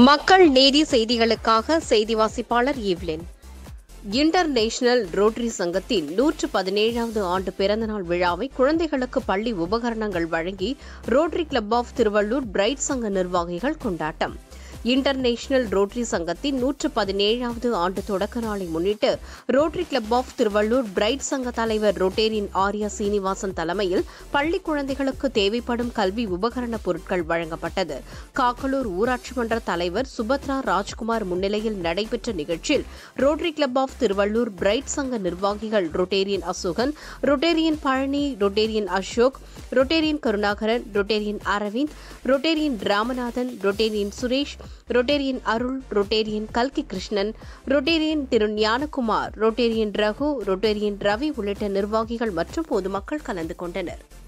மக்கள் நீதி செய்திகளுக்காக செய்தி வாசிப்பாளர் ஈவ்லின் இன்டர்நேஷனல் ரோட்டரி சங்கத்தின் நூற்று பதினேழாவது ஆண்டு பிறந்தநாள் விழாவை குழந்தைகளுக்கு பள்ளி உபகரணங்கள் வழங்கி rotary club of Tiruvallur bright சங்க நிர்வாகிகள் கொண்டாட்டம் இன்டர்நேஷனல் ரோட்டரி சங்கத்தின் நூற்று பதினேழாவது ஆண்டு தொடக்க நாளை முன்னிட்டு Rotary club of Tiruvallur bright சங்க தலைவர் ரொட்டேரியன் ஆர்யா சீனிவாசன் தலைமையில் பள்ளி குழந்தைகளுக்கு தேவைப்படும் கல்வி உபகரண பொருட்கள் வழங்கப்பட்டது காக்கலூர் ஊராட்சி மன்ற தலைவர் சுபத்ரா ராஜ்குமார் முன்னிலையில் நடைபெற்ற நிகழ்ச்சியில் Rotary club of Tiruvallur bright சங்க நிர்வாகிகள் Rotarian Ashokan Rotarian Palani Rotarian Ashok Rotarian Karunakaran Rotarian Aravind Rotarian Ramanathan Rotarian Suresh Rotarian Arul Rotarian கல்கி Krishnan Rotarian Thiru Gnanakumar Rotarian Raghu Rotarian Ravi உள்ளிட்ட நிர்வாகிகள் மற்றும் பொதுமக்கள் கலந்து கொண்டனர்